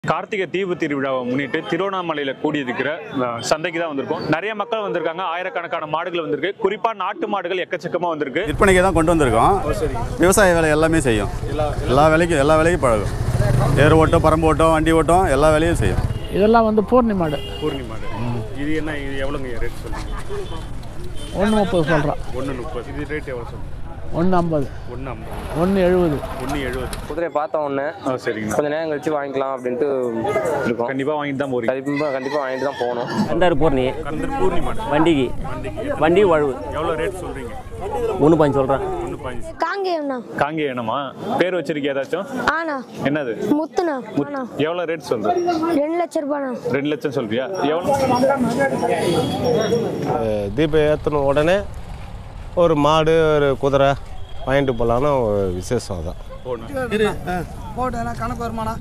கார்த்திகை தீவு திருவிழாவை முன்னிட்டு திருவண்ணாமலையில கூடியிருக்கிற அஹ், சந்தைக்கு தான் வந்திருக்கோம் நிறைய மக்கள் வந்திருக்காங்க ஆயிரக்கணக்கான மாடுகள் வந்திருக்கு குறிப்பா நாட்டு மாடுகள் எக்கச்சக்கமா வந்திருக்கு விற்பனைக்கு தான் கொண்டு வந்திருக்கோம் விவசாய வேலை எல்லாமே செய்யும் எல்லா வேலைக்கும் எல்லா வேலைக்கும் பழகும் ஏர் ஓட்டம் பரம்பு ஓட்டம் வண்டி ஓட்டம் எல்லா வேலையும் செய்யும் இதெல்லாம் வந்து பூர்ணி மாடு பூர்ணி மாடு இது என்ன இது எவ்வளோங்க ரேட் சொல்லுங்க ஒன்று முப்பது சொல்கிறான் ஒன்று முப்பது இது ரேட் எவ்வளோ சொல்லுங்க ஒன்று ஐம்பது ஒன்று ஐம்பது ஒன்று எழுபது ஒன்று எழுபது குதிரையை பார்த்த உடனே ஆ சரிங்கண்ணா கொஞ்ச நேரம் கழிச்சு வாங்கிக்கலாம் அப்படின்ட்டு இருக்கோம் கண்டிப்பா வாங்கிட்டு தான் போறீங்க கண்டிப்பாக கண்டிப்பாக வாங்கிட்டு தான் போகணும் கந்தார் பூர்ணி கந்தர் பூர்ணி மாடு வண்டிக்கு வண்டி வழுவு எவ்வளோ ரேட் சொல்றீங்க ஒன்று பாஞ்சு சொல்கிறேன் ஒன்று பாஞ்சு காங்கேயம்ண்ணா காங்கி என்னமா பேர் வச்சிருக்கிய ஏதாச்சும் ஆண்ணா என்னது முத்துண்ணா ஆண்ணா எவ்வளோ ரேட் சொல்ற ரெண்டு லட்ச ரூபாண்ணா ரெண்டு லட்சம் சொல்றியா எவ்வளோ தீபம் ஏற்றின உடனே ஒரு மாடு ஒரு குதிரை வாங்கிட்டு போகலான்னு ஒரு விசேஷம் தான் போகணும் கணக்கு வருமானா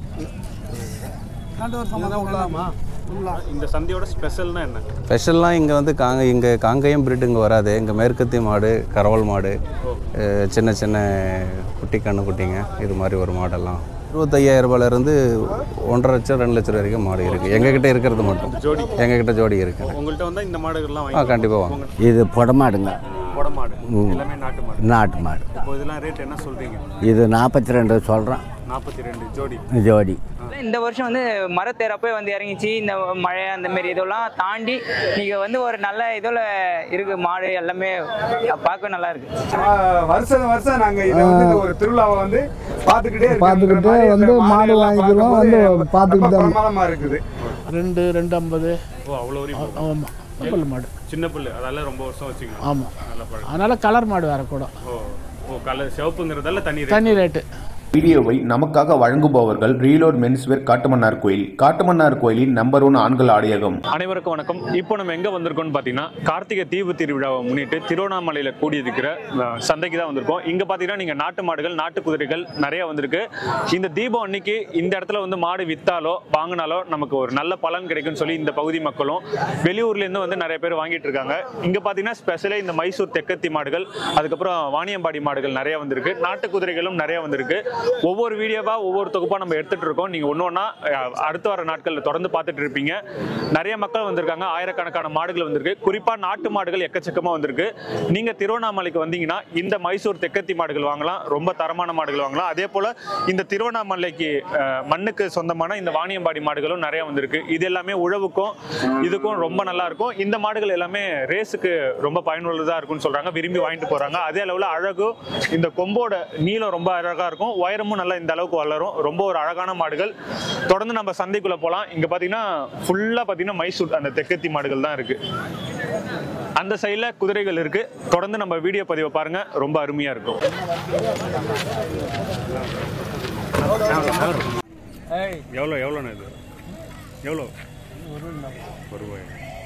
ரெண்டு வருஷமா இந்த சந்தையோட ஸ்பெஷல்னா என்ன ஸ்பெஷல்லாம் இங்கே வந்து காங்க இங்கே காங்கேயம் பிரிட் இங்கே வராது இங்கே மேற்கத்தி மாடு கரவல் மாடு அஹ், சின்ன சின்ன குட்டி கண்ணு குட்டிங்க இது மாதிரி ஒரு மாடெல்லாம் இருபத்தையாயிரம் ரூபாயிலேருந்து ஒன்றரை லட்சம் ரெண்டு லட்சம் வரைக்கும் மாடு இருக்குது எங்ககிட்ட இருக்கிறது மட்டும் ஜோடி எங்ககிட்ட ஜோடி இருக்குது உங்கள்கிட்ட வந்தா இந்த மாடுகள்லாம் ஆ வாங்கி கண்டிப்பாக வாங்க இது புடமாடுங்க கொட மாடு எல்லாமே நாட்டு மாடு நாட்டு மாடு இப்போ இதெல்லாம் ரேட் என்ன சொல்றீங்க இது நாற்பத்தி ரெண்டு சொல்கிறோம் நாற்பத்தி ரெண்டு ஜோடி ஜோடி இந்த வருஷம் வந்து மரத்தேரப்பே வந்து இறங்கிச்சு இந்த மழை அந்த மாதிரி இதெல்லாம் தாண்டி நீங்க வந்து ஒரு நல்ல இதில் இருக்கு மாடு எல்லாமே பார்க்க நல்லா இருக்கு வருஷம் வருஷம் நாங்க இதை வந்து இந்த ஒரு திருவிழாவை வந்து பார்த்துக்கிட்டே இருக்கோம். பார்த்துக்கிட்டே இந்த மாதிரி வந்து இந்த மாடு மாடுகள்லாம் வாங்கிக்கிறோம், பார்க்கும்போது வந்து பார்த்துக்கிட்டு ரொம்ப தான் பிரமாதமா இருக்குது ரெண்டு ரெண்டு ஐம்பது ஓ அவ்வளோ வரையும் போகும். ஆமாம் பல் மாடு சின்ன புல்லு அதெல்லாம் ரொம்ப வருஷம் வச்சுக்கலாம் ஆமாம் நல்ல பழம் அதனால் கலர் மாடு வேறு கூட ஓ ஓ கலர் சிவப்புங்கிறதால தண்ணி rate. தண்ணி ரேட்டு வீடியோவை நமக்காக வழங்குபவர்கள் ரீலோட் மென்ஸ்வேர் காட்டுமன்னார் கோயில் காட்டுமன்னார் கோயிலின் நம்பர் ஒன் ஆண்கள் ஆடையகம் அனைவருக்கும் வணக்கம் இப்போ நம்ம எங்க வந்திருக்கோம்னு பாத்தீங்கன்னா கார்த்திகை தீவு திருவிழாவை முன்னிட்டு திருவண்ணாமலையில கூடியிருக்கிற அஹ், சந்தைக்கு தான் வந்திருக்கோம் இங்க பாத்தீங்கன்னா நீங்க நாட்டு மாடுகள் நாட்டு குதிரைகள் நிறைய வந்திருக்கு இந்த தீபம் அன்னைக்கு இந்த இடத்துல வந்து மாடு வித்தாலோ வாங்கினாலோ நமக்கு ஒரு நல்ல பலன் கிடைக்கும்னு சொல்லி இந்த பகுதி மக்களும் வெளியூர்ல இருந்து வந்து நிறைய பேர் வாங்கிட்டு இருக்காங்க இங்க பாத்தீங்கன்னா ஸ்பெஷலா இந்த மைசூர் தெக்கத்தி மாடுகள் அதுக்கப்புறம் வாணியம்பாடி மாடுகள் நிறைய வந்திருக்கு நாட்டு குதிரைகளும் நிறைய வந்திருக்கு ஒவ்வொரு வீடியோவா ஒவ்வொரு தொகுப்பா நம்ம எடுத்துட்டு இருக்கோம் நீங்க ஒன்று ஒன்றா அடுத்து வர நாட்கள்ல தொடர்ந்து பார்த்துட்டு இருப்பீங்க நிறைய மக்கள் வந்திருக்காங்க ஆயிரக்கணக்கான மாடுகள் வந்திருக்கு குறிப்பா நாட்டு மாடுகள் எக்கச்சக்கமா வந்திருக்கு நீங்க திருவண்ணாமலைக்கு வந்தீங்கன்னா இந்த மைசூர் தெக்கத்தி மாடுகள் வாங்கலாம் ரொம்ப தரமான மாடுகள் வாங்கலாம் அதே போல இந்த திருவண்ணாமலைக்கு அஹ், மண்ணுக்கு சொந்தமான இந்த வாணியம்பாடி மாடுகளும் நிறைய வந்திருக்கு இது எல்லாமே உழவுக்கும் இதுக்கும் ரொம்ப நல்லா இருக்கும் இந்த மாடுகள் எல்லாமே ரேஸுக்கு ரொம்ப பயனுள்ளதா இருக்கும்னு சொல்றாங்க விரும்பி வாங்கிட்டு போறாங்க அதே அளவுல அழகும் இந்த கொம்போட நீளம் ரொம்ப அழகா இருக்கும் உயரமும் நல்லா இந்த அளவுக்கு வளரும் ரொம்ப ஒரு அழகான மாடுகள் தொடர்ந்து நம்ம சந்தைக்குள்ள போலாம் இங்க பாத்தீங்கன்னா ஃபுல்லா பாத்தீங்கன்னா மைசூர் அந்த தெக்கத்தி மாடுகள் தான் இருக்கு அந்த சைடில் குதிரைகள் இருக்கு தொடர்ந்து நம்ம வீடியோ பதிவை பாருங்க ரொம்ப அருமையா இருக்கும் எவ்வளோ எவ்வளோண்ணா இது எவ்வளோ ஒரு ரூபாய்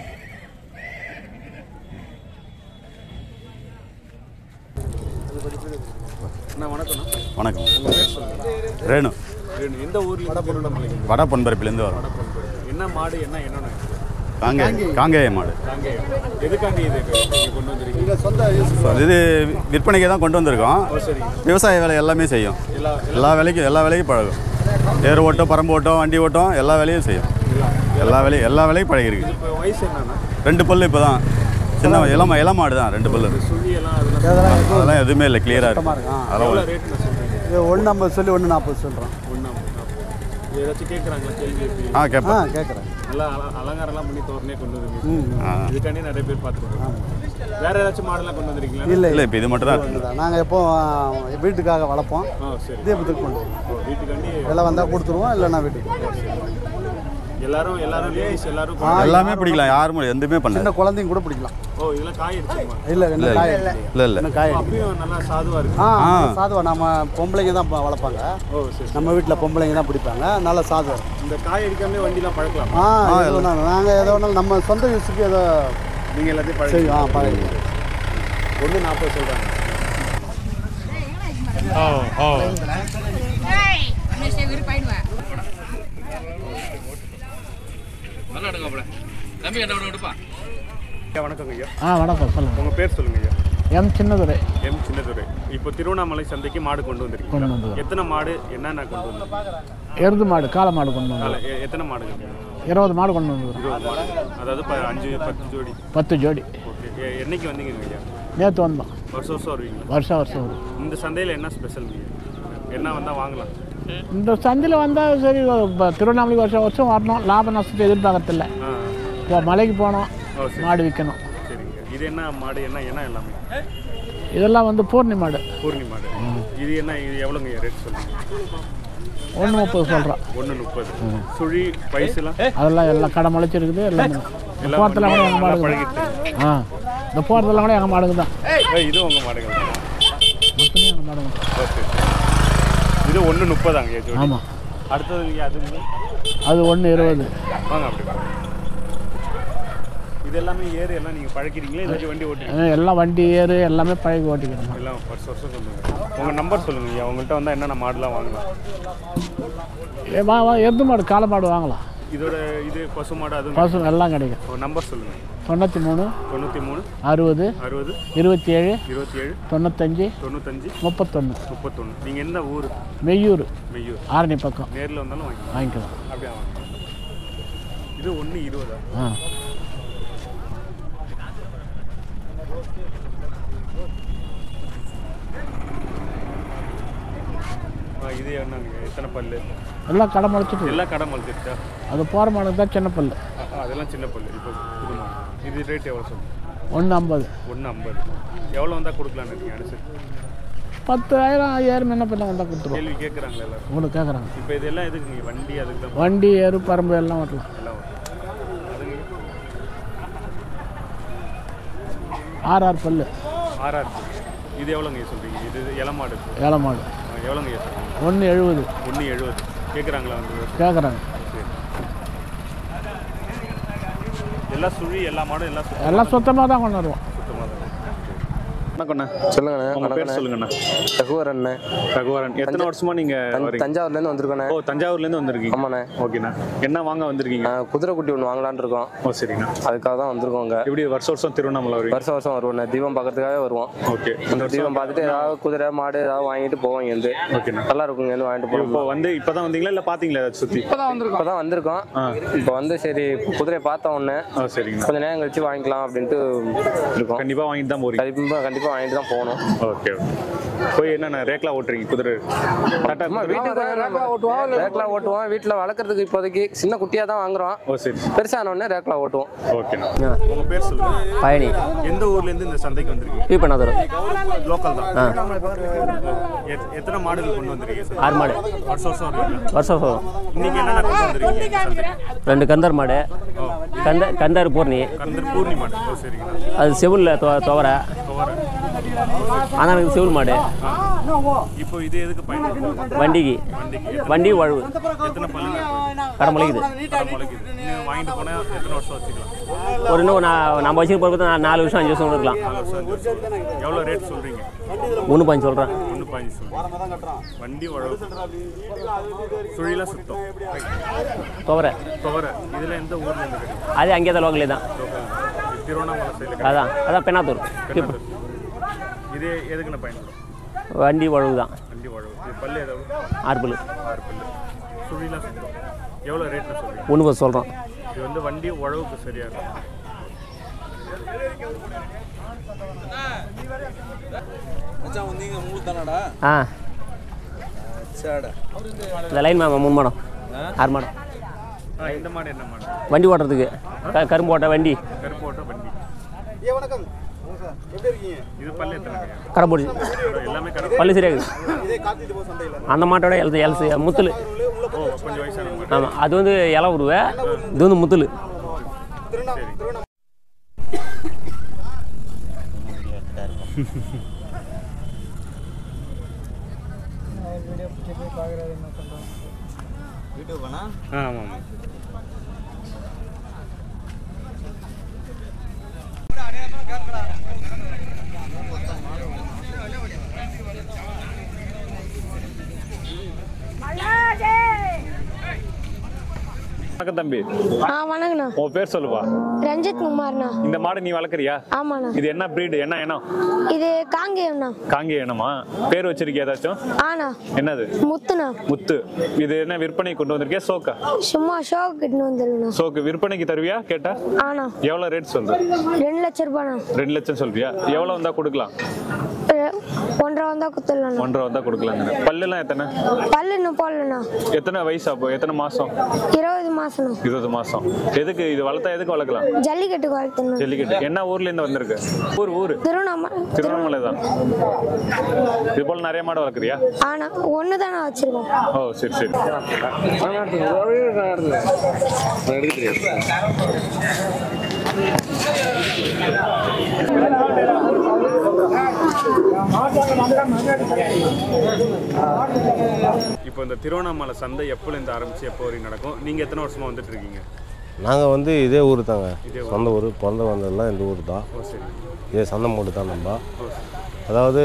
அண்ணா வணக்கம்ண்ணா வணக்கம் ரேணு வேணும். எந்த ஊர்ல திருவண்ணாமலைக்கு வட பொன்பரப்பிலேருந்து வரோம் என்ன மாடு என்ன என்னன்னு காங்கே காங்கேய மாடு தாங்க எதுக்காண்டி இது நீங்க கொண்டு வந்திருக்கீங்க So, இது விற்பனைக்கு தான் கொண்டு வந்திருக்கோம் விவசாய வேலை எல்லாமே செய்யும் எல்லா வேலைக்கும் எல்லா வேலைக்கும் பழகும் ஏர் ஓட்டம் பரம்பு ஓட்டம் வண்டி ஓட்டம் எல்லா வேலையும் செய்யும் எல்லா வேலையும் எல்லா வேலையும் பழகிருக்கு இப்போ வயசு என்னன்னா ரெண்டு பல்லு இப்போ தான் சின்ன இளம இளம் மாடு தான் ரெண்டு பல்லு சுழி எல்லாம் அதெல்லாம் அதெல்லாம் எதுவுமே இல்லை கிளியராக இருக்கு அதெல்லாம் எவ்வளோ ஒண்ணு- ரேட்டில் சொல்றீங்க இது ஒன்று ஐம்பது சொல்லி ஒன்று நாற்பது சொல்கிறோம் ஒன்றா ஏதாச்சும் கேட்குறாங்களா கேள்வி எப்படி ஆ கேட்பேன் கேட்குறேன் நல்லா அல- அலங்காரம்லாம் பண்ணி தோரணே கொண்டு வந்துருக்கீங்க ஆ. இதுக்காண்டி நிறைய பேர் பார்த்துருக்கோம் வேற ஏதாச்சும் மாடலாம் கொண்டு வந்திருக்கீங்களா இல்லை இல்லை இப்போ இது மட்டும் தான் இருக்கு நாங்கள் எப்போ வீட்டுக்காக வளர்ப்போம் ஆ சரி தீபத்துக்கு கொண்டு வருவோம். ஓ, வீட்டுக்காண்டி எல்லாம் வந்தால் கொடுத்துருவோம் இல்லைன்னா வீட்டுக்கு எல்லாரும் எல்லாரும் லேடிஸ் எல்லாரும் எல்லாமே பிடிக்கலாம் யாரும் எதுவுமே சின்ன பண்ணல குழந்தைங்க கூட பிடிக்கலாம் ஓ இதெல்லாம் காய் அடிச்சுமா இல்லை என்ன காய் இல்லை இல்லை என்ன காய் அப்பயும் நல்லா சாதுவா இருக்கு ஆ ஆ. சாதுவா நம்ம பொம்பளைங்க தான் ப- வளர்ப்பாங்க ஓ சரி நம்ம வீட்டில் பொம்பளைங்க தான் பிடிப்பாங்க நல்ல சாதுவா இருக்கும். இந்த காய் அடிக்காமலே வண்டிலாம் பழக்கலாம் ஆ எது வேணாலும் நாங்கள் எதோ ஒன்றாலும் நம்ம சொந்த யூஸுக்கு ஏதோ நீங்க எல்லாத்தையும் பழகி செய்வோம் ஆ பழகி ஒன்று நாற்பது சொல்றாங்க ஓ ஓ ஐயா, வணக்கங்க ஐயா ஆ வணக்கம் சொல்லுங்கள் உங்க பேர் சொல்லுங்க ஐயா எம் சின்னதுரை எம் சின்னதுரை இப்போ திருவண்ணாமலை சந்தைக்கு மாடு கொண்டு கொண்டு வந்திருக்கீங்க வந்தோம். எத்தனை மாடு என்னென்ன கொண்டு வந்திருக்கீங்க எருது மாடு காளை மாடு கொண்டு காலை- வந்தோம் எ- எத்தனை மாடுங்க இருபது மாடு கொண்டு வந்தோம் இருபது மாடு அதாவது இப்போ அஞ்சு பத்து ஜோடி பத்து ஜோடி ஓகே எ- என்னைக்கு வந்தீங்க ஐயா நேற்று வந்தோம் வருஷம் வருஷம் வருவீங்களா வருஷம் வருஷம் வரும் இந்த சந்தையில் என்ன ஸ்பெஷல் என்ன வந்தால் வாங்கலாம் இந்த சந்தையில் வந்தால் சரி இப்போ திருவண்ணாமலை வருஷம் வருஷம் வரணும் லாப நஷ்டத்தை எதிர்பார்க்கறதில்ல ஆ இப்போ மலைக்கு போனோம் ஓ சரி மாடு விற்கணும் சரிங்க இது என்ன மாடு என்ன என்ன எல்லாமே இதெல்லாம் வந்து பூர்ணி மாடு பூர்ணி மாடு இது என்ன இது எவ்வளோங்க ரேட் சொல்லுங்க ஒன்று முப்பது சொல்கிறோம் ஒன்று முப்பது சுழி வயசுலாம் அதெல்லாம் எல்லாம் கடை முளைச்சிருக்குது எல்லாம் எல்லாம் போகிறதுல கூட எங்கள் நல்லா மாடுங்க பழகிட்டு ஆ இந்த போகிறதெல்லாம் கூட எங்கள் மாடுங்க தான் ஏய், இது உங்கள் மாடுகள் மொத்தமே எங்கள் மாடுங்க ஓகே இது ஒன்று முப்பதாங்க ஜோடி ஆமாம் அடுத்தது அது அது ஒன்று இருபது வாங்க அப்படி வாங்க. இது எல்லாமே ஏறு எல்லாம் நீங்கள் பழக்கிறீங்களா இல்லாட்டி வண்டி ஓட்டுறீங்க அஹ் எல்லாம் வண்டி ஏறு எல்லாமே பழகி ஓட்டிக்கிறோம் எல்லாம் வருஷம் வருஷம் சொல்லுங்கள் உங்கள் நம்பர் சொல்லுங்கள் ஐயா உங்கள்கிட்ட வந்தால் என்னென்ன மாடுலாம் வாங்கலாம் ஏ வா வா எருது மாடு காளை மாடு வாங்கலாம் இதோட இது பசு மாடு அதுவும் பசு எல்லாம் கிடைக்கும் ஒரு நம்பர் சொல்லுங்கள் தொண்ணூற்றி மூணு தொண்ணூற்றி மூணு அறுபது அறுபது இருபத்தி ஏழு இருபத்தி ஏழு தொண்ணூத்தஞ்சு தொண்ணூத்தஞ்சு முப்பத்தொன்று முப்பத்தொன்று நீங்கள் எந்த ஊர் மெய்யூர் மெய்யூர் ஆரணி பக்கம் நேரில் வந்தாலும் வாங்கிக்கலாம் வாங்கிக்கலாம் அப்படியே வாங்க இது ஒன்று இருபதா ஆ ஆ, இது என்னங்க எத்தனை பல்லு எல்லாம் கடை முளைச்சிட்டு எல்லாம் கடை மொழிச்சிருச்சா அது போகிற மாடுக்கு தான் சின்ன பல்லு அதெல்லாம் சின்ன பல்லு இப்போ புது மாடு இது ரேட் எவ்வளோ சொல்லுங்க ஒன்று ஐம்பது ஒன்று ஐம்பது எவ்வளோ வந்தால் கொடுக்கலான்னு இருக்கீங்க அனுசரிச்சு பத்தாயிரம் ஐயாயிரம் என்ன பண்ண வந்தால் கொடுத்துருவோம் கேள்வி கேட்குறாங்களா எல்லாரும் உங்களுக்கு கேட்குறாங்க இப்போ இதெல்லாம் எதுக்கு நீங்கள் வண்டி அதுக்கு தான் வண்டி எரு பரம்பு எல்லாம் ஓட்டலாம் எல்லாம் வரும். அதுங்க ஆறு ஆறு பல்லு ஆர்ஆர் இது எவ்வளோங்க சொல்கிறீங்க இது இளம் மாடு ஏழை மாடு ஆ, எவ்வளோங்க சொல்கிறீங்க ஒன்று எழுபது ஒன்று எழுபது கேட்குறாங்களா வந்து கேட்குறாங்க சரி எல்லாம் சுழி எல்லா மாடும் எல்லாம் சுத்தமாக எல்லாம் சுத்தமாக தான் கொண்டு வருவோம் சுத்தமாக தான் வணக்கண்ணா சொல்லுங்கண்ணே உங்கள் பேர் வணக்கண்ணே சொல்லுங்கண்ணா ரகுவரண்ணே ரகுவரன் எத்தனை வருஷமா நீங்க வரீங்க தஞ்சாவூர்லேருந்து வந்திருக்கோண்ணே ஓ தஞ்சாவூர்லேருந்து வந்திருக்கீங்க ஆமாண்ணே ஓகேண்ணா என்ன வாங்க வந்திருக்கீங்க ஆ, குதிரை குட்டி ஒன்று வாங்கலான்னு இருக்கோம் ஓ சரிண்ணா அதுக்காக தான் வந்திருக்கோங்க எப்படி வருஷம் வருஷம் திருவண்ணாமலை வருவீங்க வருஷம் வருஷம் வருவோண்ணே தீபம் பார்க்கறதுக்காகவே வருவோம் ஓகே அந்த தீபம் பார்த்துட்டு ஏதாவது குதிரை மாடு ஏதாவது வாங்கிட்டு போவோம் இங்கேருந்து ஓகேண்ணா நல்லா இருக்கும் இங்கேருந்து வாங்கிட்டு இப்போ போவோம் வந்து இப்பதான் வந்தீங்களா இல்ல பாத்தீங்களா ஏதாச்சும் சுத்தி இப்போ தான் வந்திருக்கோம் இப்போ வந்து சரி குதிரையை பார்த்தோம் ஒன்று ஆ சரிங்கண்ணா கொஞ்ச நேரம் கழிச்சு வாங்கிக்கலாம் அப்படின்ட்டு இருக்கோம் கண்டிப்பா வாங்கிட்டு தான் போறீங்க கண்டிப்பாக கண்டிப்பாக வாங்கிட்டு தான் போகணும் ஓகே ஓகே போய் என்னண்ணா ரேக்லா ஓட்டுறீங்க குதிரை டாட்டா அம்மா குதிரை? வீட்டுக்கு ரேக்லா ஓட்டுவோம் ரேக்லா ஓட்டுவோம் வீட்டில் வளர்க்குறதுக்கு இப்போதைக்கு சின்ன குட்டியாக தான் வாங்குறோம் ஓ சரி பெருசான உடனே ரேக்லா ஓட்டுவோம் ஓகேண்ணா உங்க பேர் சொல்லுங்க பழனி எந்த ஊர்ல இருந்து இந்த சந்தைக்கு வந்திருக்கீங்க பி பண்ணாதூர் லோக்கல் தான் ஆ எத்- எத்தனை மாடுகள் கொண்டு வந்திருக்கீங்க சார் ஆறு மாடு வருஷம் வருஷம் வருவீங்களா வருஷம் வருஷம் இன்னைக்கு என்னென்ன கொண்டு வந்திருக்கீங்க இந்த சந்தைக்கு ரெண்டு கந்தர் மாடு கந்த கந்தார் பூர்ணி கந்தர் பூர்ணி மாடு ஓ சரிங்கண்ணா அது செவுல்ல துவ துவரை துவரை. ஆனால் எனக்கு செவுல் மாடு இப்போ இது எதுக்கு பயன்படுத்தும் வண்டிக்கு வண்டி வழுவு எத்தனை பல்லுங்க கடை முளைக்குது கடை முளைக்குது நீங்கள் வாங்கிட்டு போனால் எத்தனை வருஷம் வச்சுக்கலாம் ஒரு இன்னும் நான் நம்ம வச்சுக்க போகிறது நான் நாலு வருஷம் அஞ்சு வருஷம் கூட இருக்கலாம் நாலு வருஷம் அஞ்சு வருஷம் எவ்வளோ ரேட் சொல்கிறீங்க ஒன்று பாஞ்சு சொல்கிறேன் ஒன்று பாஞ்சு சொல்கிறீங்க வண்டி உழவு சுழிலாம் சுத்தம் துவரை துவரை இதில் எந்த ஊர்ல இருந்து கிடைக்கும் அது அங்கே தான் லோக்கலே தான் திருவண்ணாமலை சைடில் அதான் அதான் பெண்ணாத்தூர் கிடைக்கும் இது எதுக்குன்னு பயன்படும் வண்டி வழுவு தான் வண்டி உழவு இது பல்லு ஏதாவது ஆறு பல்லு ஆறு பல்லு சுழிலாம் சுத்தம் எவ்வளோ ரேட்டில் சொல்கிறீங்க ஒன்று பத்து சொல்கிறோம் இது வந்து வண்டி உழவுக்கு சரியாக இருக்கும் ஆ இந்த லைன் மேம் மூணு மாடம் ஆறு மாடம் ஆ இந்த மாடு என்ன மாடு வண்டி ஓட்டுறதுக்கு க கரும்பு ஓட்ட வண்டி கருப்பு ஓட்ட வண்டி இது பல்லு எத்தனை கடை போடுச்சு எல்லாமே கடை பல்லு சரியாகுது அந்த மாட்டோட எல் எல்சி முத்தல் ஓ கொஞ்சம் வயசான மாடு ஆமாம் அது வந்து இலை உருவை இது வந்து முத்தல் ஆ ஆமாம் ஆமாம் வணக்கம் தம்பி ஆ வணக்கண்ணா உன் பேர் சொல்லுப்பா ரஞ்சித் குமார்ண்ணா இந்த மாடு நீ வளர்க்குறியா ஆமாண்ணா இது என்ன பிரீடு என்ன இனம் இது காங்கேயம்ண்ணா காங்கிய இனமா பேர் வச்சிருக்கியா ஏதாச்சும் ஆண்ணா என்னது முத்துண்ணா முத்து இது என்ன விற்பனை கொண்டு வந்திருக்கியா சோக்கா சும்மா ஷோ கிட்டுன்னு வந்துருங்கண்ணா சோக்கு விற்பனைக்கு தருவியா கேட்டா ஆண்ணா எவ்வளவு ரேட் சொல்லு ரெண்டு லட்ச ரூபாண்ணா ரெண்டு லட்சம் சொல்றியா எவ்வளவு வந்தா கொடுக்கலாம் ரெ- ஒன்றரை வந்தா குத்துடலாண்ணா ஒன்றரை வந்தா கொடுக்கலாம் பல்லுலாம் எத்தனை பல்லு இன்னும் போடலண்ணா எத்தனை வயசு அப்போ எத்தனை மாசம் இருபது மாசம்ண்ணா இருபது மாசம் எதுக்கு இது வளர்த்தா எதுக்கு வளர்க்கலாம் ஜல்லிக்கட்டுக்கு வளர்த்துண்ணா ஜல்லிக்கட்டு என்ன ஊர்ல இருந்து வந்திருக்கு ஊர் ஊர் திருவண்ணாமலை திருவண்ணாமலை தான் இது போல நிறைய மாடு வளர்க்குறியா ஆனா ஒன்று தானே வச்சிருக்கோம் ஓ சரி சரி இப்போ இந்த திருவண்ணாமலை சந்தை எப்போலேருந்து ஆரம்பிச்சு எப்போ வரைக்கும் நடக்கும் நீங்க எத்தனை வருஷமா வந்துட்டு இருக்கீங்க நாங்கள் வந்து இதே ஊர் தாங்க இதே ஊர். சொந்த ஊர் பிறந்த வந்ததெல்லாம் இந்த ஊர் தான் ஓ சரி இதே சந்தை மூடு தான் நம்ம ஓ சரி. அதாவது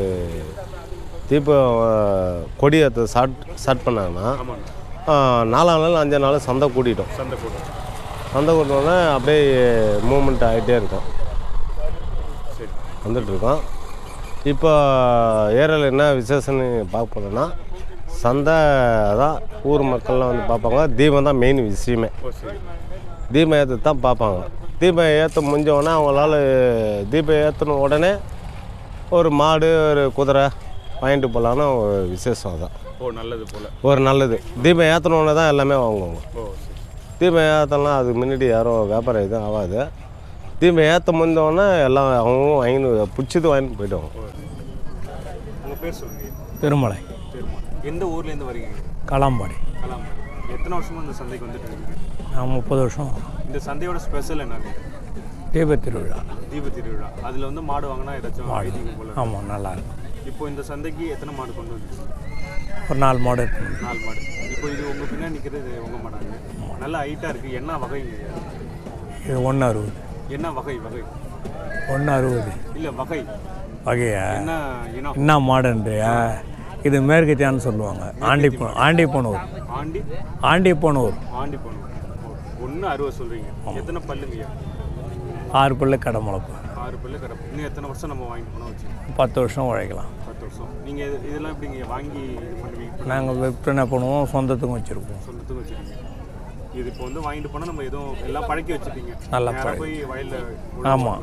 தீபம் அஹ், கொடி ஏற்ற ஸ்டார்ட் ஸ்டார்ட் பண்ணாங்கன்னா ஆமாண்ணா ஆஹ், நாலாம் நாள் அஞ்சாம் நாள் சந்தை கூட்டிட்டோம் சந்தை கூட்டம் சந்தை கூட்டினோடனே அப்படியே மூமெண்ட் ஆகிட்டே இருக்கும் சரி வந்துட்டுருக்கோம் இப்போ ஏரியாவில் என்ன விசேஷம்னு பார்க்க போனோன்னா சந்தை தான் ஊர் மக்கள்லாம் வந்து பார்ப்பாங்க தீபம் தான் மெயின் விஷயமே ஓ சரி தீபம் ஏற்ற தான் பார்ப்பாங்க தீபம் ஏற்ற முடிஞ்சவொடனே அவங்களால தீபம் ஏற்றின உடனே ஒரு மாடு ஒரு குதிரை வாங்கிட்டு போகலான்னு ஒரு விசேஷம் அதான் ஓ நல்லது போல ஒரு நல்லது தீபம் ஏற்றினோடனே தான் எல்லாமே வாங்குவாங்க ஓ சரி தீபம் ஏற்றலாம் அதுக்கு முன்னாடி யாரும் வியாபாரம் எதுவும் ஆகாது தீபம் ஏற்ற முடிஞ்சவொடனே எல்லாம் அவங்க வாங்கின்னு பிடிச்சது வாங்கிட்டு போயிடுவாங்க உங்க பேர் சொல்லுங்க பெருமலை பெருமாள் எந்த ஊர்ல இருந்து வரீங்க காளாம்பாடி கலாமாடி எத்தனை வருஷமா இந்த சந்தைக்கு வந்துட்டு இருக்கீங்க நான் முப்பது வருஷம் இந்த சந்தையோட ஸ்பெஷல் என்னது தீபத் திருவிழா தீப திருவிழா அதுல வந்து மாடு வாங்கினா ஏதாச்சும் மாடு ஐதீகம் போல ஆமாம் நல்லா இருக்கும் இப்போ இந்த சந்தைக்கு எத்தனை மாடு கொண்டு வந்துச்சு ஒரு நாலு மாடு இருக்கு நாலு மாடு இப்போ இது உங்க பின்னாடி நிற்கிறது உங்க மாடாங்க நல்ல ஹைட்டா இருக்கு என்ன வகைங்க இது? இது ஒன்று அறுபது என்ன வகை வகை ஒன்று அறுபது இல்ல வகை வகையா என்ன இனம் என்ன மாடுன்றியா இது மேற்கத்தியான்னு சொல்லுவாங்க ஆண்டிப்போ ஆண்டிப்பனூர் ஆண்டி ஆண்டிப்பனூர் ஆண்டி பொண்ணு ஒன்று அறுபது சொல்றீங்க எத்தனை பல்லுங்கய்யா ஆறு பிள்ளை கடை முளைப்பு ஆறு பல்லு கிடப்பு இன்னும் எத்தனை வருஷம் நம்ம வாங்கிட்டு போனோம் வச்சு பத்து வருஷம் உழைக்கலாம் பத்து வருஷம் நீங்க இது- இதெல்லாம் எப்படிங்க வாங்கி இது பண்ணுவீங்க நாங்கள் விற்பனை பண்ணுவோம் சொந்தத்துக்கும் வச்சுருப்போம் சொந்தத்துக்கு வச்சுருக்கீங்க இது இப்போ வந்து வாங்கிட்டு போனால் நம்ம எதுவும் எல்லாம் பழக்கி வச்சுட்டீங்க நல்லா நேரா பழக்கி. போய் வயலில் ஆமாம்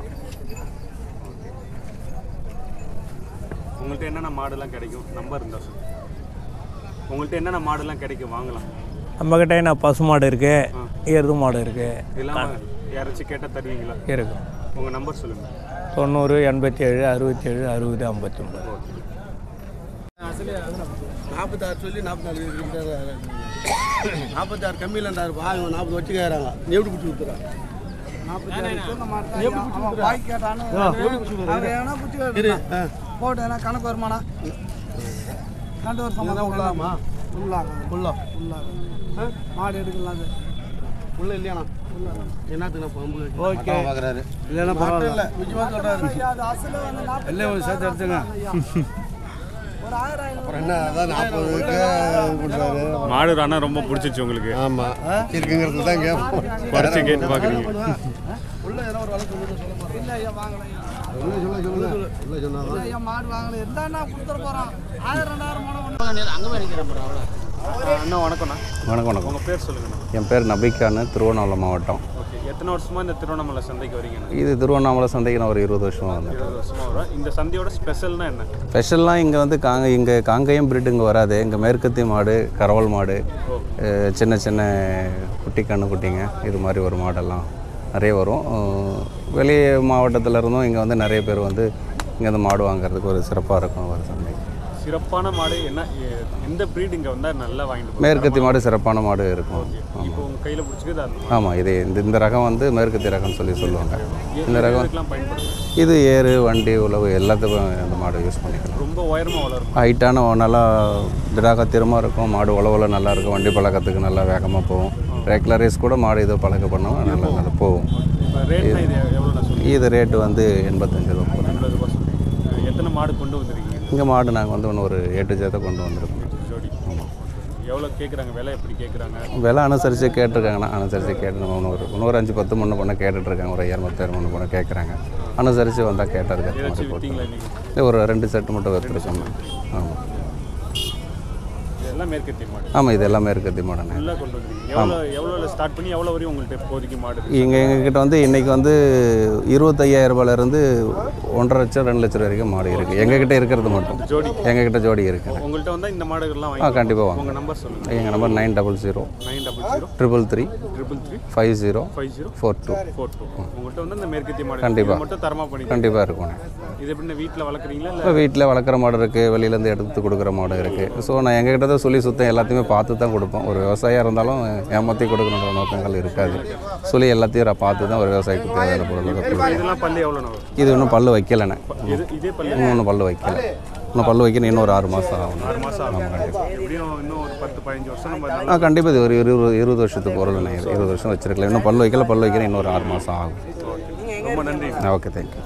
உங்கள்கிட்ட என்னென்ன மாடுலாம் கிடைக்கும் நம்பர் இருந்தா சார் உங்கள்கிட்ட என்னென்ன மாடுலாம் கிடைக்கும் வாங்கலாம் நம்மக்கிட்ட என்ன பசு மாடு இருக்குது எருது மாடு இருக்குது இதெல்லாம் யாராச்சும் கேட்டால் தருவீங்களா இருக்கும் உங்கள் நம்பர் சொல்லுங்கள் தொண்ணூறு எண்பத்தி ஏழு அறுபத்தி ஏழு அறுபது ஐம்பத்தி ஒன்பது நாற்பத்தாறு சொல்லி நாற்பத்தாறு நாற்பத்தாறு கம்மியில் இருந்தாருப்பா இவங்க நாற்பது வச்சுக்கிறாங்க எப்படி பிடிச்சி கொடுத்துறாங்க போட்டு கணக்கு வருமானா ரெண்டு வருஷம் உள்ளாமா உள்ளாங்க உள்ள உள்ள மாடு எடுக்கலாம் அது உள்ள இல்லையாண்ணா என்னத்துக்கு பம்பு ஓகே. பார்க்குறாரு இல்லைன்னா மாட்டம் பரவாயில்ல. இல்லை நிஜமாக சொல்கிறாரு அது அசல வந்து நாற்பது எல்லாம் ஒரு சேர்த்து எடுத்துங்க ஒரு ஆயிரம் ஐநூறு அப்புறம் என்ன அதான் நாற்பதுக்கு கொடுத்தாரு மாடு ஆனால் ரொம்ப பிடிச்சிச்சு உங்களுக்கு ஆமாம் இருக்குங்கிறது தான் கேட்போம் குறைச்சி கேட்டு பார்க்குறீங்க உள்ள ஏதோ ஒரு வழக்கு வந்து சொல்ல மாட்டேன் இல்லை ஐயா வாங்கலாம் ஐயா. உள்ள சொல்ல சொல்லுங்க உள்ள இல்லை சொன்னாதான் ஐயா மாடு வாங்கலாம் இருந்தா கொடுத்துட போகிறோம் ஆயிரம் ரெண்டாயிரம் போனால் அங்கே போய் நிற்கிறேன் அண்ணா வணக்கம்ண்ணா வணக்கம் வணக்கம் உங்கள் பேர் சொல்லுங்கண்ணா என் பேர் நபிக்கான்னு திருவண்ணாமலை மாவட்டம் ஓகே எத்தனை வருஷமா இந்த திருவண்ணாமலை சந்தைக்கு வரீங்கண்ணா இது திருவண்ணாமலை சந்தைக்கு நான் ஒரு இருபது வருஷமாக வந்தேன் இருபது வருஷமா வரும் இந்த சந்தையோட ஸ்பெஷல்னா என்ன ஸ்பெஷல்லாம் இங்கே வந்து காங்க இங்கே காங்கேயம் breed இங்கே வராது இங்கே மேற்கத்தி மாடு கரவல் மாடு அஹ், சின்ன சின்ன குட்டி கண்ணு குட்டிங்க இது மாதிரி ஒரு மாடெல்லாம் நிறைய வரும் அஹ், வெளி மாவட்டத்தில் இருந்தும் இங்கே வந்து நிறைய பேர் வந்து இங்கேருந்து மாடு வாங்குறதுக்கு ஒரு சிறப்பாக இருக்கும் ஒரு சந்தை சிறப்பான மாடு என்ன எ- எந்த breed இங்க வந்தா நல்லா வாங்கிட்டு போகலாம்? மேற்கத்தி மாடு சிறப்பான மாடு இருக்கும் இப்போ உங்க கையில பிடிச்சிக்கிறது அது ஆமாம் இது இந்த இந்த ரகம் வந்து மேற்கத்தி ரகம்னு சொல்லி சொல்லுவாங்க இந்த ரகம் இதுக்கெல்லாம் பயன்படுத்தும் இது ஏறு வண்டி உழவு எல்லாத்துக்கும் அந்த மாடு யூஸ் பண்ணிக்கலாம் ரொம்ப உயரமா வளரும் ஹைட்டான நல்லா திடாகத்திரமாக இருக்கும் மாடு உழவுல நல்லா இருக்கும் வண்டி பழக்கத்துக்கு நல்லா வேகமாக போகும் ரெகுலர் ரேஸ் கூட மாடு இது பழக்க பண்ணோம் நல்லா நல்லா போகும் இப்போ ரேட்னா இது எவ்வளோ நான் சொல்லுங்கள் இது ரேட்டு வந்து எண்பத்தஞ்சு ரூபா போகுது எண்பது ரூபாய் சொல்லுங்கள் எத்தனை மாடு கொண்டு வந்திருக்கீங்க இங்கே மாடு நாங்கள் வந்து ஒன்று ஒரு எட்டு ஜாத்தை கொண்டு வந்திருக்கோம் ஜோடி ஆமாம் எவ்வளோ கேட்குறாங்க விலை எப்படி கேட்குறாங்க விலை அனுசரித்து கேட்டிருக்காங்கண்ணா அனுசரித்து கேட்டு நம்ம இன்னொரு இன்னொரு அஞ்சு பத்து முன்ன பொண்ணு கேட்டுட்ருக்காங்க ஒரு ஐயாயிரம் பத்தாயிரம் முன்ன பொண்ணு கேட்குறாங்க அனுசரித்து வந்தால் கேட்டதுக்கு ஏற்ற மாதிரி போட்டு விட்டீங்களா இன்னைக்கு இல்லை, ஒரு ரெண்டு செட்டு மட்டும் எடுத்துருக்கோம் ஆமாம் இதெல்லாம் மேற்கத்திய மாடு ஆமாம் இது எல்லாமே இருக்குது மாடனே ஃபுல்லாக கொண்டு வந்துருக்கீங்க எவ்வளோ எவ்வளோ ஸ்டார்ட் பண்ணி எவ்வளோ வரையும் உங்கள்கிட்ட இப்போதைக்கு மாடு இருக்கு? இங்கே எங்ககிட்ட வந்து இன்றைக்கி வந்து இருபத்தையாயிரம் ரூபாயிலேருந்து ஒன்றரை லட்சம் ரெண்டு லட்சம் வரைக்கும் மாடு இருக்குது எங்ககிட்ட இருக்கிறது மட்டும் ஜோடி எங்ககிட்ட ஜோடி இருக்குது உங்கள்கிட்ட வந்தால் இந்த மாடுகள்லாம் ஆ வாங்கி கண்டிப்பாக வாங்க உங்கள் நம்பர் சொல்லுங்கள் எங்கள் number nine double zero nine double zero triple three triple three five zero five zero four two four two உங்கள்கிட்ட வந்து இந்த மேற்கத்திய மாடு கண்டிப்பா. இது மட்டும் தரமாக பண்ணி கண்டிப்பாக இருக்கும்ண்ணே இது எப்படி வீட்டில் வளர்க்குறீங்களா இல்லை இப்போ வீட்டில் வளர்க்குற மாடு இருக்குது வெளியிலேருந்து எடுத்து கொடுக்குற மாடு இருக்குது ஸோ நான் எங்ககிட்ட தான் சொல்லி சுத்தம் எல்லாத்தையுமே பார்த்து தான் கொடுப்போம் ஒரு விவசாயியாக இருந்தாலும் ஏமாற்றி கொடுக்கணுன்ற நோக்கங்கள் இருக்காது சொல்லி எல்லாத்தையும் நான் பார்த்து தான் ஒரு விவசாயிக்கு தேவையான பொருள் கொடுப்போம் இதெல்லாம் பல்லு எவ்வளோ வரும் இது இன்னும் பல்லு வைக்கலண்ணே இது இதே பல்லு இன்னும் ஒன்றும் பல்லு வைக்கல இன்னும் பல்லு வைக்கணும் இன்னும் ஒரு ஆறு மாதம் ஆகும் ஆறு மாதம் ஆகும் ஆமாம் கண்டிப்பாக எப்படியும் இன்னும் ஒரு பத்து பதினஞ்சு வருஷம் நம்ம ஆ நல்லா கண்டிப்பாக இது ஒரு இருபது இருபது வருஷத்துக்கு பொருள் இது இருபது வருஷம் வச்சிருக்கலாம் இன்னும் பல்லு வைக்கல பல்லு வைக்கணும் இன்னும் ஒரு ஆறு மாதம் ஆகும் ரொம்ப நன்றி ஓகே தேங்க்யூ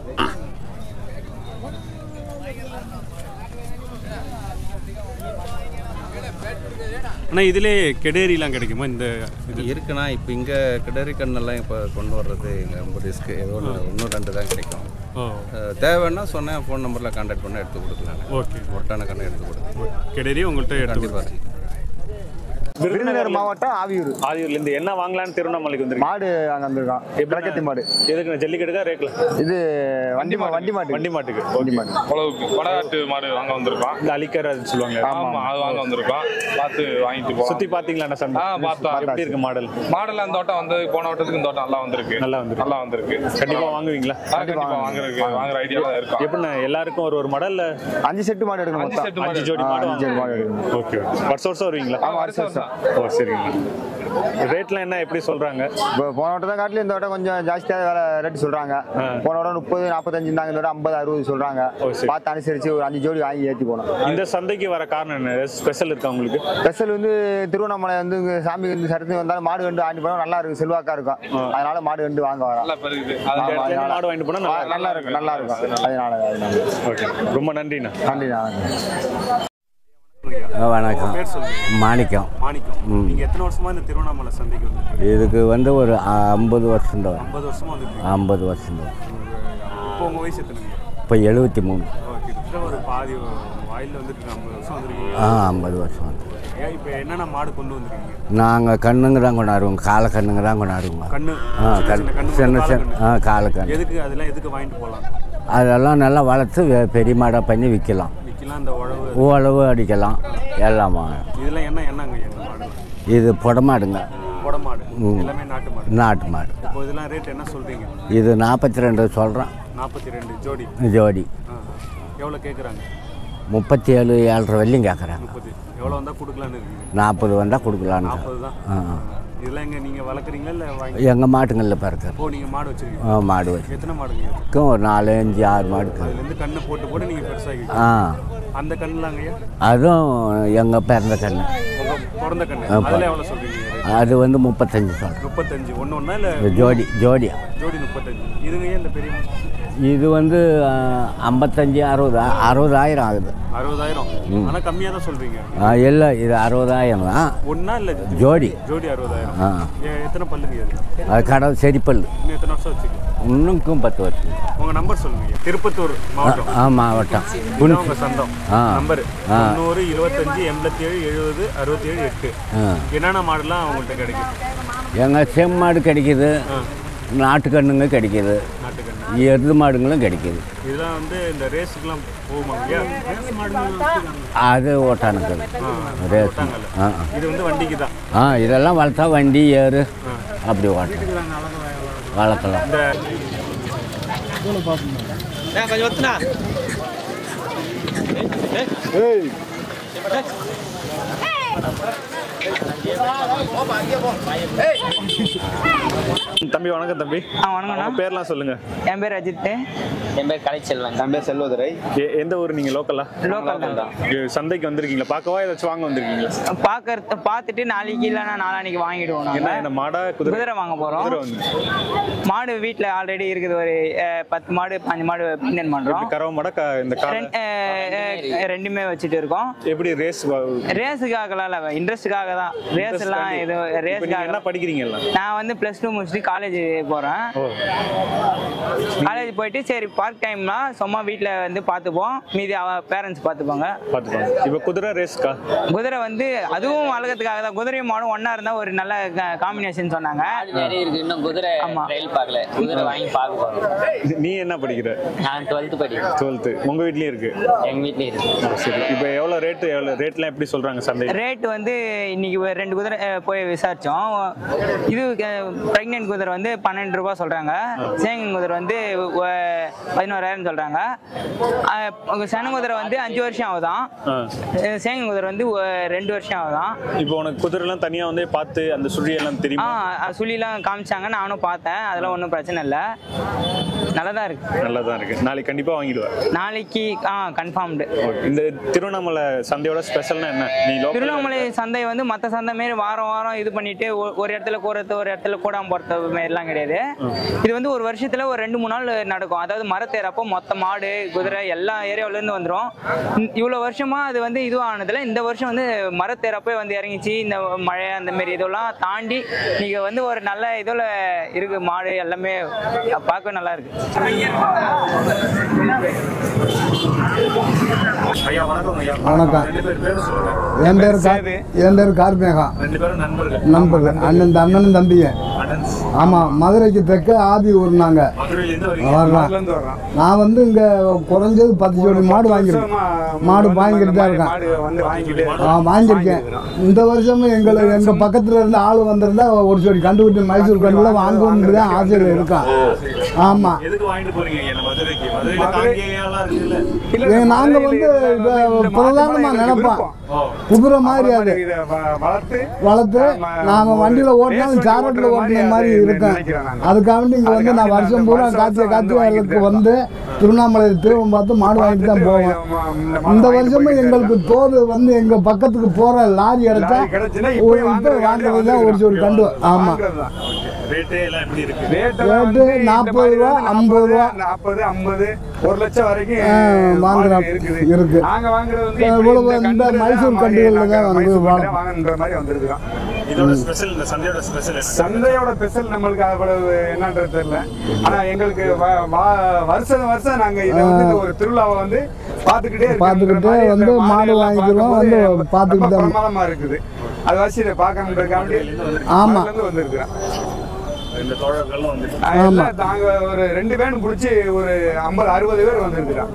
ஆனால் இதிலே கெடேரிலாம் கிடைக்குமா இந்த இது இருக்குண்ணா இப்போ இங்கே கிடரி கண்ணெல்லாம் இப்போ கொண்டு வர்றது இங்கே ரொம்ப ரிஸ்க்கு ஏதோ ஒன்று இன்னும் ரெண்டு தான் கிடைக்கும் ஓ அஹ், தேவைன்னா சொன்னேன் ஃபோன் நம்பரில் கான்டாக்ட் பண்ணி எடுத்து கொடுக்கலாம் ஓகே ஒட்டான கண்ணை எடுத்து கொடுக்கலாம் கெடேரி உங்கள்கிட்ட எடுத்து கண்டிப்பாக விருதுநகர் மாவட்டம் ஆவியூர் ஆதியூர்லேருந்து என்ன வாங்கலாம்னு திருவண்ணாமலைக்கு வந்துருக்கு மாடு அங்கே வந்திருக்கான் கிழக்கத்தி மாடு எதுக்கு ஜல்லிக்கட்டுக்கா ரேக்கில் இது வண்டி மா வண்டி மாடு வண்டி மாட்டுக்கு வண்டி மாடு உழவுக்கு வடநாட்டு மாடு வாங்க வந்திருக்கோம் இந்த அலிக்கர் அது சொல்லுவாங்க ஆமா அது வாங்க வந்திருக்கோம் பார்த்து வாங்கிட்டு போவோம் சுத்தி பாத்தீங்களா என்ன சண்டை ஆ பார்த்தோம் எப்படி இருக்கு மாடல் மாடல் அந்த வட்டம் வந்து போன வட்டத்துக்கு இந்த வட்டம் நல்லா வந்திருக்கு நல்லா வந்திருக்கு. நல்லா வந்திருக்கு கண்டிப்பா வாங்குவீங்களா ஆ, கண்டிப்பா வாங்குறதுக்கு வாங்குற ஐடியால தான் இருக்கோம் எப்படிண்ணா எல்லாருக்கும் ஒரு ஒரு மாடல்ல அஞ்சு செட்டு மாடு எடுக்கணும் அஞ்சு மொத்தம் செட்டு மாடு அஞ்சு ஜோடி ஆ, மாடு அஞ்சு ஜோடி மாடு எடுக்கணும் ஓகே வருஷம் வருஷம் வருவீங்களா ஆமா வருஷம் வருஷம் ஓ சரிங்க ரேட்லாம் என்ன எப்படி சொல்றாங்க இப்போ போன வட்டம் தான் காட்டிலும் இந்த வட்டம் கொஞ்சம் ஜாஸ்தியாக வேலை ரேட்டு சொல்றாங்க போன வட்டம் முப்பது நாற்பத்தஞ்சு இருந்தாங்க இந்த வட்டம் ஐம்பது அறுபது சொல்றாங்க பார்த்து அனுசரிச்சு ஒரு அஞ்சு ஜோடி வாங்கி ஏற்றி போனோம் இந்த சந்தைக்கு வர காரணம் என்ன ஸ்பெஷல் இருக்கா உங்களுக்கு ஸ்பெஷல் வந்து திருவண்ணாமலை வந்து இங்க சாமி வந்து சரத்து வந்தாலும் மாடு கண்டு ஆண்டி போனால் நல்லா இருக்கும் செல்வாக்கா இருக்கும் அதனால மாடு கண்டு வாங்க வரோம் நல்லா பெருகுது ஆமா, இந்த இடத்துல அதனால- மாடு வாங்கிட்டு போனா நல்லா ஆ, நல்லா இருக்கும் நல்லா இருக்கும் அதனால அதனால ஓகே ரொம்ப நன்றிண்ணா நன்றிண்ணா வணக்கம் பேர் சொல்லுங்க மாணிக்கம் மாணிக்கம் ம். நீங்க எத்தனை வருஷமா இந்த திருவண்ணாமலை சந்தைக்கு வந்து இதுக்கு வந்து ஒரு ஐம்பது வருஷம் தான் ஐம்பது வருஷமா வந்துருக்கீங்க ஐம்பது வருஷம் தான் இப்போ உங்க வயசு எத்தனைங்க இப்போ எழுபத்தி மூணு ஓ, கிட்டத்தட்ட ஒரு பாதி வாயில் வந்துருக்கு ஐம்பது வருஷம் வந்துருக்கீங்க ஆ ஐம்பது வருஷம் வந்து ஏன் இப்போ என்னென்ன மாடு கொண்டு வந்திருக்கீங்க நாங்கள் கண்ணுங்க தான் கொண்டாடுவோம் காலை கண்ணுங்க தான் கொண்டாடுவோம் கண்ணு ஆ சின்ன கண் சின்ன கண்ணு சின்ன மட்டும் சின்ன காளை ஆ காலை கண்ணு எதுக்கு அதெல்லாம் எதுக்கு வாங்கிட்டு போகலாம் அதெல்லாம் நல்லா வளர்த்து வெ- பெரிய மாடாக பண்ணி விற்கலாம் விற்கலாம் இந்த உழவு ஓளவு அடிக்கலாம் எல்லாமா இதெல்லாம் என்ன என்னங்க எங்க மாடு இது புடமாடுங்க கொடை மாடு ம். எல்லாமே நாட்டு மாடு நாட்டு மாடு இப்போ இதெல்லாம் ரேட் என்ன சொல்றீங்க இது நாற்பத்தி ரெண்டு சொல்கிறேன் நாற்பத்தி ரெண்டு ஜோடி ஜோடி ஆ, ஆ. எவ்வளோ கேட்குறாங்க முப்பத்தி ஏழு ஏழரை வெள்ளியும் கேட்குறாங்க முப்பது எவ்வளோ வந்தால் கொடுக்கலான்னு இருக்கீங்க நாற்பது வந்தால் கொடுக்கலான்னு நாற்பது தான் ஆ இதெல்லாம் எங்க நீங்கள் வளர்க்குறீங்களா இல்லை வாங்கி எங்கள் மாட்டுங்களில் பிறகு ஓ நீங்கள் மாடு வச்சிருக்கீங்க ஆ மாடு வச்சு எத்தனை மாடுங்க இருக்கும் ஒரு நாலு அஞ்சு ஆறு மாடுக்கு அதுலேருந்து கண்ணு போட்டு போட்டு நீங்கள் பெருசாகி ஆ அந்த கண்ணுலாங்கய்யா அதுவும் எங்கள் பிறந்த கண்ணு உங்கள் பிறந்த கண்ணு ஆ, அதில் எவ்வளோ சொல்கிறீங்க அது வந்து முப்பத்தஞ்சு சொல்கிறேன் முப்பத்தஞ்சு ஒன்று ஒன்றா இல்லை ஜோடி ஜோடி ஜோடி முப்பத்தஞ்சு இதுங்க ஏன் இந்த பெரிய இது வந்து ஆ, ஐம்பத்தஞ்சு அறுபது அறுபதாயிரம் ஆகுது அறுபதாயிரம் ம். ஆனால் கம்மியாக தான் சொல்கிறீங்க ஆ, இல்லை இது அறுபதாயிரம் தான் ஒன்றா இல்லை ஜோடி ஜோடி அறுபதாயிரம் ஆ. ஏ- எத்தனை பல்லுங்க இது அது கடல் செடிப்பல் இன்னும் எத்தனை வருஷம் வச்சுக்கோங்க இன்னும் பத்து வருஷம் உங்கள் நம்பர் சொல்லுங்க ஐயா. திருப்பத்தூர் மாவட்டம் ஆ மாவட்டம் இதுதான் உங்கள் சந்தம் ஆ. நம்பர் ஆ. தொண்ணூறு இருபத்தஞ்சு எண்பத்தி ஏழு எழுபது அறுபத்தி ஏழு எட்டு ஆ. என்னென்ன மாடுலாம் உங்கள்கிட்ட கிடைக்கும் எங்கள் செம்மாடு கிடைக்குது நாட்டுக்கண்ணுங்க கிடைக்குது நாட்டுக்கண்ணு எருது மாடுங்களும் கிடைக்குது இதெல்லாம் வந்து இந்த ரேஸுக்குலாம் போகுமாங்க ஐயா ரேஸ் மாடுலாம் வச்சுருக்காங்க. அது ஓட்டானுக்கு ஆ, ரேஸ் ஓட்டாங்கல்ல. ஆ இது வந்து வண்டிக்கு தான் ஆ இதெல்லாம் வளர்த்தா வண்டி ஏறு அப்படி ஓட்டலாம் வளர்க்கலாம் இந்த கொஞ்சம் ஒத்துனா தம்பி வணக்கம் தம்பி ஆ வணக்கம்ண்ணா உங்க பேர்லாம் சொல்லுங்க என் பேர் அஜித் என் பேர் கலைச்செல்வன் என் பேர் செல்வதுரை எ- எந்த ஊர் நீங்க லோக்கலா லோக்கல் தான் இங்க சந்தைக்கு வந்திருக்கீங்களா பார்க்கவா ஏதாச்சும் வாங்க வந்திருக்கீங்களா பார்க்கறது பார்த்துட்டு நாளைக்கு இல்லைன்னா நாளான்னைக்கு வாங்கிடுவோம் என்ன நாங்கள் என்ன மாடா குதிரை குதிரை வாங்க போறோம் குதிரை வந்து மாடு வீட்டில் ஆல்ரெடி இருக்குது ஒரு அஹ், பத்து மாடு பாஞ்சு மாடு மெயின்டைன் பண்றோம் எப்படி கறவை மாடா க- இந்த காலை ரெண்- அஹ், அஹ், ரெண்டுமே வச்சுட்டு இருக்கோம் எப்படி ரேஸ் ரேஸுக்காகலாம் இல்லை இன்ட்ரெஸ்ட்டுக்காக தான் ரேஸ் எல்லாம் இது என்ன ரேஸுக்காக படிக்கிறீங்க எல்லாம் நான் வந்து ப்ளஸ் டூ முடிச்சுட்டு காலேஜ் போகிறேன் காலேஜ் போயிட்டு சரி பார்ட் டைம்னா சும்மா வீட்டில் வந்து பார்த்துப்போம் மீதி அவ பேரண்ட்ஸ் பார்த்துப்பாங்க பார்த்துப்பாங்க இப்போ குதிரை ரேஸ்க்கா குதிரை வந்து அதுவும் வளர்க்கறதுக்காக தான் குதிரையும் மாடும் ஒன்றா இருந்தால் ஒரு நல்ல காம்பினேஷன் சொன்னாங்க அது மாதிரி இருக்கு இன்னும் குதிரை ட்ரையல் பார்க்கல குதிரை வாங்கி பார்க்க போறோம் நீ என்ன படிக்கிற நான் டுவெல்த் படிக்கிறேன் டுவெல்த்து உங்க வீட்லயும் இருக்கு எங்க வீட்லயே இருக்கு ஓ, சரி இப்போ எவ்வளோ ரேட்டு எவ்வளோ ரேட்லாம் எப்படி சொல்றாங்க சந்தை ரேட் வந்து இன்னைக்கு ஒரு ரெண்டு குதிரை அஹ், போய் விசாரிச்சோம் இது ப்ரெக்னென்ட் குதிரை வந்து பன்னெண்டு ரூபாய் சொல்றாங்க சேங்கன் குதிரை வந்து அஹ், பதினோராயிரம் சொல்றாங்க அஹ், உங்க சன குதிரை வந்து அஞ்சு வருஷம் ஆகுதான் அஹ், சேங்கன் குதிரை வந்து ஒ- ரெண்டு வருஷம் ஆகுதான் இப்போ உனக்கு குதிரைலாம் தனியா வந்து பார்த்து அந்த சுழி எல்லாம் ஆ தெரியுமா அஹ், சுழிலாம் காமிச்சாங்க நானும் பார்த்தேன் அதெல்லாம் ஒன்றும் பிரச்சனை இல்லை நல்லதா இருக்கு நல்லா தான் இருக்கு நாளைக்கு கண்டிப்பா வாங்கிடுவேன் நாளைக்கு ஆ கன்ஃபார்ம்டு ஓகே இந்த திருவண்ணாமலை சந்தையோட ஸ்பெஷல்னா என்ன நீ local- திருவண்ணாமலை சந்தை வந்து மற்ற சந்தை மாரி வாரம் வாரம் இது பண்ணிட்டு ஒ- ஒரு இடத்துல கூறது ஒரு இடத்துல கூடாம போறது மாரிலாம் கிடையாது இது வந்து ஒரு வருஷத்துல ஒரு ரெண்டு மூணு நாள் நடக்கும் அதாவது மரத்தேரப்போ மொத்த மாடு குதிரை எல்லா ஏரியாவுல இருந்து வந்துரும் இந்- இவ்வளவு வருஷமா அது வந்து இது ஆனதுல இந்த வருஷம் வந்து மரத்தேரப்பே வந்து இறங்கிச்சு இந்த மழை அந்த மாதிரி இதெல்லாம் தாண்டி நீங்க வந்து ஒரு நல்ல இதுல இருக்கு மாடு எல்லாமே பார்க்க நல்லா இருக்கு ஐயா வணக்கம் ஐயா வணக்கம். ரெண்டு பேர் பேரும் சொல்லுங்க என் பேர் கா- என் பேர் கார்மேகா ரெண்டு பேரும் நண்பர்கள் நண்பர்கள் அண்ணன் இந்த அண்ணனும் தம்பிங்க ஆமாம் மதுரைக்கு தெற்க ஆதி ஊர் நாங்கள் மதுரையிலேருந்து வரீங்க வரலாம் நான் வந்து இங்கே குறைஞ்சது பத்து ஜோடி மாடு வாங்கியிருக்கேன் மாடு வாங்கிட்டு தான் இருக்கேன் மாடு வந்து வாங்கிக்கிட்டு ஆ வாங்கியிருக்கேன் இந்த வருஷமும் எங்களுக்கு எங்கள் பக்கத்தில் இருந்து ஆள் வந்திருந்தா ஒரு ஜோடி கண்டுபிடி மைசூர் கண்டுல வாங்கணும்னு தான் ஆசையில் இருக்கான் ஆமாம் எதுக்கு வாங்கிட்டு போறீங்க ஐயா மதுரைக்கு மதுரையில காங்கேயம்லாம் இருக்குல்ல நாங்கள் வந்து இதை பிரதானமாக நினைப்போம் குதிரை மாதிரி அது இதை வ- வளர்த்து வளர்த்து நாம வண்டியில ஓட்டினாலும் சாரட்டில் ஓட்டின மாதிரி இருக்கும் அதுக்காக வேண்டி இங்க வந்து நான் வருஷம் பூரா காய்ச்சல் காய்ச்சலுக்கு வந்து திருவண்ணாமலை தீவம் பார்த்து மாடு வாங்கிட்டு தான் போவேன் இந்த வருஷமும் எங்களுக்கு தோது வந்து எங்க பக்கத்துக்கு போற லாரி எடுத்தா கிடைச்சுன்னா ஒரு இப்போ வாங்குறது தான் ஒரு ஒரு கண்டு ஆமா ரேட்டு எல்லாம் எப்படி இருக்கு ரேட்டு நாற்பது ரூபா ஐம்பது ரூபா நாற்பது ஐம்பது ஒரு லட்சம் வரைக்கும் ஆ, வாங்குற மாடு இருக்குது இருக்கு நாங்க வாங்குறது வந்து இவ்வளவு இப்படி இந்த கன்றுல மைசூர் தான் கண்டுகள்ல தான் நாங்க வந்து மைசூர் வாங்க- கன்றுல வாங்கன்ற மாதிரி வந்திருக்கிறோம் இதோட ஸ்பெஷல் இந்த சந்தையோட ஸ்பெஷல் என்ன சந்தையோட ஸ்பெஷல் நம்மளுக்கு அவ்வளவு என்னன்றது தெரியல ஆனா எங்களுக்கு வ- வா- வருஷம் வருஷம் நாங்க இதை வந்து இந்த ஒரு திருவிழாவை வந்து பாத்துக்கிட்டே இருக்கோம்ன்ற பார்த்துக்கிட்டே மாதிரி இந்த வந்து மாடு மாடுகள்லாம் வாங்கிக்கிறோம் வந்து பார்க்கும்போது பார்த்துக்கிட்டு ரொம்ப தான் பிரமாதமா இருக்குது அது வச்சு இதை பார்க்கணுன்றதுக்காண்டி ஆமா. இருந்து வந்திருக்கிறோம் இந்த தோழர்களும் வந்து எல்லாம் நாங்க ஒரு ரெண்டு பேரும் பிடிச்சி ஒரு ஐம்பது அறுபது பேர் வந்திருக்கிறோம்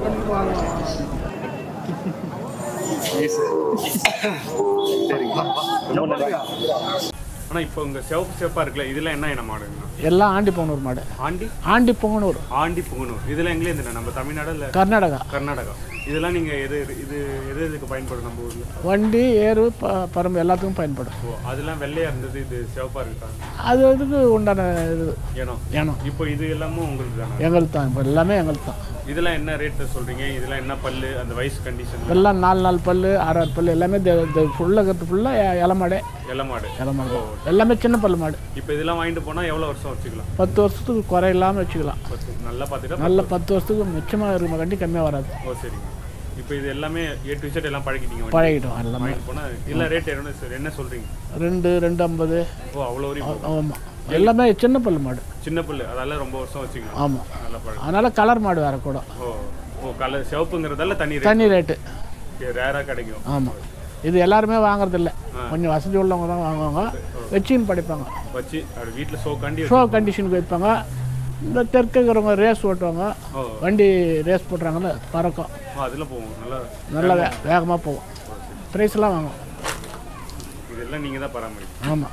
சரிங்க ரொம்ப நன்றி ஆனா இப்போ உங்க சிவப்பு சிவப்பா இருக்குல்ல இதெல்லாம் என்ன என்ன மாடுங்க எல்லாம் ஆண்டி பொங்கனூர் மாடு ஆண்டி ஆண்டி பொங்கனூர் ஆண்டி புங்கனூர் இதெல்லாம் எங்களே இந்த நம்ம தமிழ்நாடு இல்ல கர்நாடகா கர்நாடகா இதெல்லாம் நீங்க எது இது எது எதுக்கு பயன்படும் நம்ம ஊர்ல வண்டி ஏறு ப பரம்பு எல்லாத்துக்கும் பயன்படும் ஓ அதெல்லாம் வெள்ளையா இருந்தது இது சிவப்பா இருக்கா அது இதுக்கு உண்டான இது ஏனோ ஏனோ இப்போ இது எல்லாமும் உங்களுக்கு தானே எங்களுக்கு தான் இப்போ எல்லாமே எங்களுக்கு தான் இதெல்லாம் என்ன ரேட் சொல்றீங்க இதெல்லாம் என்ன பல்லு அந்த வயசு கண்டிஷன் எல்லாம் நாலு நாலு பல்லு ஆறு ஆறு பல்லு எல்லாமே ஃபுல்லாக ஃபுல்லாக இளமாடு இலை மாடு இளமாடு எல்லாமே சின்ன பல்லு மாடு இப்போ இதெல்லாம் வாங்கிட்டு போனா எவ்வளவு வருஷம் வச்சுக்கலாம் பத்து வருஷத்துக்கு குறை இல்லாமல் வச்சுக்கலாம் பத்து நல்லா பார்த்துட்டா நல்ல பத்து வருஷத்துக்கு மிச்சமாக இருக்கிற கண்டி கம்மியாக வராது ஓ சரிங்க இப்போ இது எல்லாமே ஏ டு Z எல்லாம் பழகிட்டீங்க வண்டி. பழகிட்டோம் எல்லாமே. வாங்கிட்டு போனா இல்ல ரேட் என்ன சார் என்ன சொல்றீங்க ரெண்டு ரெண்டு ஐம்பது ஓ அவ்வளோ வரையும் ஆமாம் எல்லாமே சின்ன பல்லு மாடு சின்ன புல்லு அதெல்லாம் ரொம்ப வருஷம் வச்சுக்கலாம் ஆமாம் நல்லா பழகும் அதனால கலர் மாடு வேற கூட ஓ ஓ கலர் சிவப்புங்கிறதால தனி தனி ரேட்டு ரேராக கிடைக்கும் ஆமாம் இது எல்லாருமே வாங்குறதில்ல கொஞ்சம் வசதி உள்ளவங்க தான் வாங்குவாங்க வச்சின்னு படிப்பாங்க வச்சு அப்படி வீட்டில் ஷோ காண்டி ஷோ கண்டிஷனுக்கு வைப்பாங்க இந்த தெற்கு இருக்கிறவங்க ரேஸ் ஓட்டுவாங்க ஓ. வண்டி ரேஸ் போட்டுறாங்கல்ல பறக்கும் ஓ அதில் போவோம் நல்லா நல்லா வே வேகமாக போகும் ப்ரைஸ்லாம் வாங்கும் இதெல்லாம் நீங்கள் தான் பராமரிக்கணும் ஆமாம்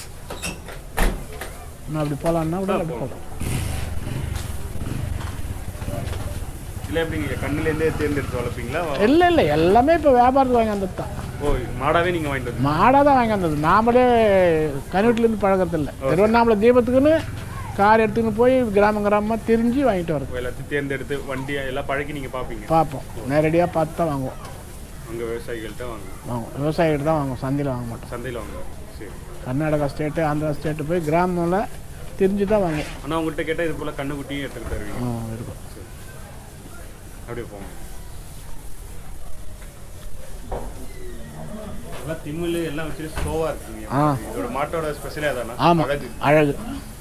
நான் அப்படி போகலான்னா கூட அப்படி போகலாம் இல்லை எப்படிங்க கண்ணுலேருந்தே தேர்ந்தெடுத்து வளர்ப்பீங்களா இல்லை இல்லை எல்லாமே இப்போ வியாபாரத்துக்கு வாங்கி வந்துட்டு தான் ஓ மாடாவே நீங்க வாங்கிட்டு வந்து மாடாக தான் வாங்கி வந்தது நாமளே கன்வெட்டிலேருந்து பழக்கறதில்ல திருவண்ணாமலை தீபத்துக்குன்னு கார் எடுத்துன்னு போய் கிராம கிராமமாக திரிஞ்சு வாங்கிட்டு வரோம் எல்லாத்தையும் தேர்ந்தெடுத்து வண்டி எல்லாம் பழகி நீங்க பாப்பீங்க பார்ப்போம் நேரடியாக பார்த்து தான் வாங்குவோம் அங்க விவசாயிகள்கிட்ட வாங்க வாங்குவோம் விவசாயிகிட்ட தான் வாங்குவோம் சந்தையில் வாங்க மாட்டோம் சந்தையில் வாங்க சரி கர்நாடகா ஸ்டேட்டு ஆந்திரா ஸ்டேட்டு போய் கிராமில் திரிஞ்சு தான் வாங்குவோம் ஆனா உங்கள்கிட்ட கேட்டா இது போல கண்ணுக்குட்டியும் எடுத்துட்டு தருவீங்க ஆ, இருக்கும். சரி. அப்படியே போங்க எல்லாம் திமிழ் எல்லாம் வச்சு ஸ்லோவா இருக்குங்க ஆ. இதோட மாட்டோட ஸ்பெஷலே அதானா ஆமாம் அழகு அழகு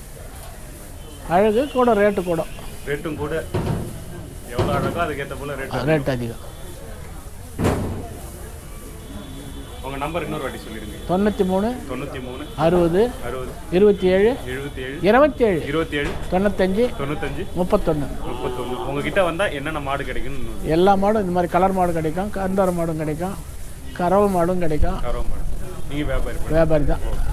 அழகு கூட ரேட்டு கூட ரேட்டும் கூட எவ்வளோ அழகோ அதுக்கேற்ற போல ரேட் ரேட் அதிகம் உங்க நம்பர் இன்னொரு வாட்டி சொல்லிருங்க தொண்ணூற்றி மூணு தொண்ணூத்தி மூணு அறுபது அறுபது இருபத்தி ஏழு எழுபத்தி ஏழு இருபத்தி ஏழு இருபத்தி ஏழு தொண்ணூத்தஞ்சு தொண்ணூத்தஞ்சு முப்பத்தொன்று முப்பத்தொன்று உங்ககிட்ட வந்தா என்னென்ன மாடு கிடைக்குன்னு எல்லா மாடும் இந்த மாதிரி கலர் மாடு கிடைக்கும் கந்தர மாடும் கிடைக்கும் கறவை மாடும் கிடைக்கும் கறவை மாடு நீங்க வியாபாரி வியாபாரி தான்